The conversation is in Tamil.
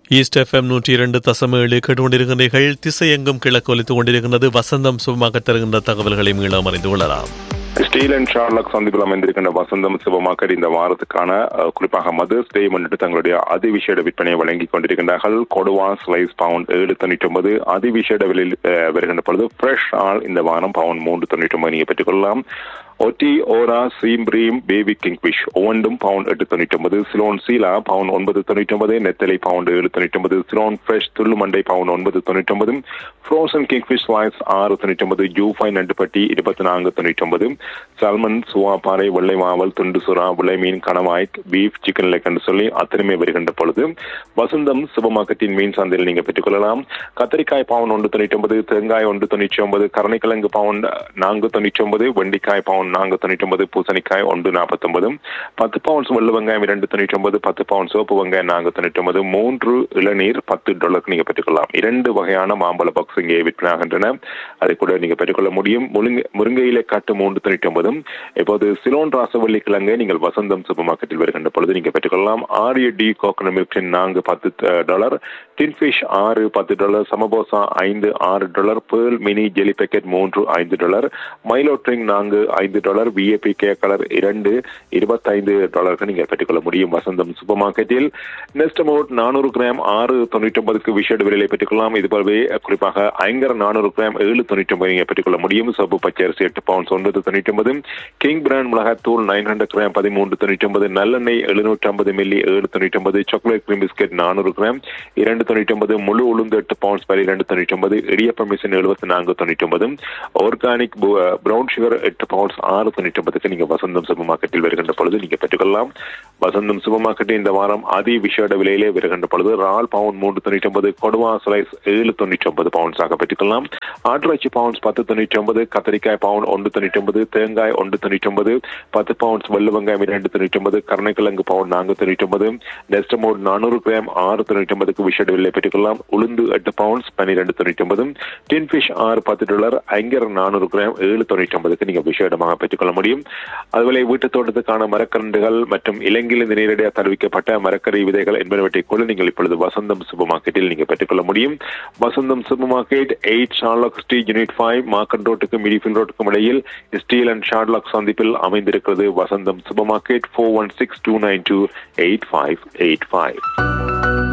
ஈஸ்ட் எஃப்எம் நூற்றி இரண்டு தசம ஏழு கேட்டுக்கொண்டிருக்கிறீர்கள் திசையெங்கும் கிழக்கு ஒலித்துக் கொண்டிருக்கின்றது வசந்தம் சுபமாக தருகின்ற தகவல்களை மீளம் அறிந்து கொள்ளலாம் ஸ்டீல் அண்ட் ஷார்லாக் சந்திப்பில் அமைந்திருக்கின்ற வசந்தம் சிவமாக்கர் இந்த வாரத்துக்கான அஹ், குறிப்பாக மதர்ஸ் டே முன்னிட்டு தங்களுடைய அதிவிசேட விற்பனையை வழங்கிக் கொண்டிருக்கின்றார்கள் கொடுவா ஸ்லைஸ் பவுண்ட் ஏழு தொண்ணூற்றி ஒன்பது அதிவிசேட விலையில் அஹ், வருகின்ற பொழுது ஃப்ரெஷ் ஆள் இந்த வாரம் பவுண்ட் மூன்று தொண்ணூற்றி ஒன்பது நீங்கள் பெற்றுக்கொள்ளலாம் ஒட்டி ஓரா சீம்ரீம் பேபி கிங்ஃபிஷ் ஒவ்வொன்றும் பவுண்ட் எட்டு தொண்ணூற்றி ஒன்பது சிலோன் சீலா பவுண்ட் ஒன்பது தொண்ணூற்றி ஒன்பது நெத்தலை பவுண்ட் ஏழு தொண்ணூற்றி ஒன்பது சிலோன் ஃப்ரெஷ் துள்ளு மண்டை பவுண்ட் ஒன்பது தொண்ணூற்றி ஒன்பது ஃப்ரோசன் கிங்ஃபிஷ் ஸ்லைஸ் ஆறு தொண்ணூற்றி ஒன்பது ஜூஃபை நண்டுப்பட்டி இருபத்தி நான்கு தொண்ணூற்றி ஒன்பது சல்மன் சுவாப்பாறை வெள்ளை மாவல் துண்டு சுறா விளை மீன் கணவாய் பீஃப் சிக்கன் லெக் என்று சொல்லி அத்தனையுமே வருகின்ற பொழுது வசந்தம் சூப்பர் மீன் சந்தையில் நீங்க பெற்றுக்கொள்ளலாம் கத்திரிக்காய் பவுன் ஒன்று தொண்ணூற்றி ஒன்பது தேங்காய் ஒன்று தொண்ணூற்றி ஒன்பது கருணைக்கிழங்கு பவுண்ட் நான்கு தொண்ணூற்றி ஒன்பது வெண்டிக்காய் பவுண்ட் நான்கு தொண்ணூற்றி ஒன்பது பூசணிக்காய் ஒன்று நாற்பத்தொன்பது பத்து பவுண்ட்ஸ் வெள்ளை வெங்காயம் இரண்டு தொண்ணூற்றி ஒன்பது பத்து பவுண்ட் சோப்பு வெங்காயம் நான்கு தொண்ணூற்றி ஒன்பது மூன்று இளநீர் பத்து டாலருக்கு நீங்க பெற்றுக்கொள்ளலாம் இரண்டு வகையான மாம்பழ பாக்ஸ் இங்கே விற்பனையாகின்றன அதை கூட நீங்க பெற்றுக்கொள்ள முடியும் முருங்கை முருங்கையிலே காட்டு மூன்று தொண்ணூற்றி ஒன்பதும் இப்போது சிலோன் ராசவள்ளி கிழங்கை நீங்கள் வசந்தம் சூப்பர் மார்க்கெட்டில் வருகின்ற பொழுது நீங்க பெற்றுக்கொள்ளலாம் ஆரிய டி கோகனட் மில்க் டின் நான்கு பத்து டாலர் டின் ஃபிஷ் ஆறு பத்து டாலர் சமபோசா ஐந்து ஆறு dollar pearl mini jelly packet மூன்று ஐந்து டாலர் மைலோ ட்ரிங் நான்கு ஐந்து டாலர் விஏபி கே கலர் இரண்டு இருபத்தைந்து டாலருக்கு நீங்க பெற்றுக்கொள்ள முடியும் வசந்தம் சூப்பர் மார்க்கெட்டில் நெஸ்ட் அமௌண்ட் நானூறு கிராம் ஆறு தொண்ணூற்றி ஒன்பதுக்கு விஷேட விலையை பெற்றுக்கொள்ளலாம் இது போலவே குறிப்பாக ஐங்கர நானூறு கிராம் ஏழு தொண்ணூற்றி ஒன்பது நீங்க பெற்றுக்கொள்ள முடியும் சப்பு பச்சரிசி எட்டு பவுண்ட்ஸ் ஒன்பது தொண்ணூற்றி ஒன்பது கிங் பிராண்ட் மிளகாத்தூள் நைன் ஹண்ட்ரட் கிராம் பதிமூன்று தொண்ணூற்றி ஒன்பது நல்லெண்ணெய் எழுநூற்றி ஐம்பது மில்லி ஏழு தொண்ணூற்றி ஒன்பது சாக்லேட் கிரீம் பிஸ்கெட் நானூறு கிராம் இரண்டு தொண்ணூற்றி ஒன்பது முழு உளுந்து எட்டு பவுண்ட்ஸ் பரி இரண்டு தொண்ணூற்றி ஒன்பது இடியப்ப மிஷின் எழுபத்தி நான்கு தொண்ணூற்றி ஒன்பது ஆர்கானிக் பிரவுன் சுகர் எட்டு பவுண்ட்ஸ் ஆறு தொண்ணூற்றி ஒன்பதுக்கு நீங்க வசந்தம் சூப்பர் மார்க்கெட்டில் வருகின்ற பொழுது நீங்க பெற்றுக்கொள்ளலாம் வசந்தம் சூப்பர் மார்க்கெட்டில் இந்த வாரம் அதி விஷேட விலையிலே வருகின்ற பொழுது ரால் பவுண்ட் மூன்று தொண்ணூற்றி ஒன்பது கொடுவா ஸ்லைஸ் ஏழு தொண்ணூற்றி ஒன்பது பவுண்ட்ஸாக பெற்றுக்கொள்ளலாம் ஆட்டிறைச்சி பவுண்ட்ஸ் பத்து தொண்ணூற்றி ஒன்பது கத்திரிக்காய் பவுண்ட் ஒன்று தொண்ணூற்றி ஒன்பது தேங்காய் ஒன்று தொண்ணூற்றி ஒன்பது பத்து பவுண்ட்ஸ் வெள்ளை வெங்காயம் இரண்டு தொண்ணூற்றி ஒன்பது கருணைக்கிழங்கு பவுண்ட் நான்கு தொண்ணூற்றி ஒன்பது நெஸ்ட் அமௌண்ட் நானூறு கிராம் ஆறு தொண்ணூற்றி ஒன்பதுக்கு விஷேட விலை பெற்றுக்கொள்ளலாம் உளுந்து எட்டு பவுண்ட்ஸ் பன்னிரெண்டு தொண்ணூற்றி ஒன்பது டின் ஃபிஷ் ஆறு பத்து டாலர் ஐங்கர் நானூறு கிராம் ஏழு தொண்ணூற்றி ஒன்பதுக்கு நீங்க விஷேடமாக பெற்றுக்கொள்ள முடியும் அதுபோல வீட்டு தோட்டத்துக்கான மரக்கரண்டுகள் மற்றும் இலங்கையிலிருந்து நேரடியாக தருவிக்கப்பட்ட மரக்கறி விதைகள் என்பனவற்றை கூட நீங்கள் இப்பொழுது வசந்தம் சூப்பர் மார்க்கெட்டில் நீங்க பெற்றுக்கொள்ள முடியும் Vasantham super market eight Sherlock street unit five market ரோட்டுக்கும் மிடிஃபில் ரோட்டுக்கும் இடையில் ஸ்டீல் அண்ட் ஷார்லாக் சந்திப்பில் அமைந்திருக்கிறது Vasantham super market four one six two nine two eight five eight five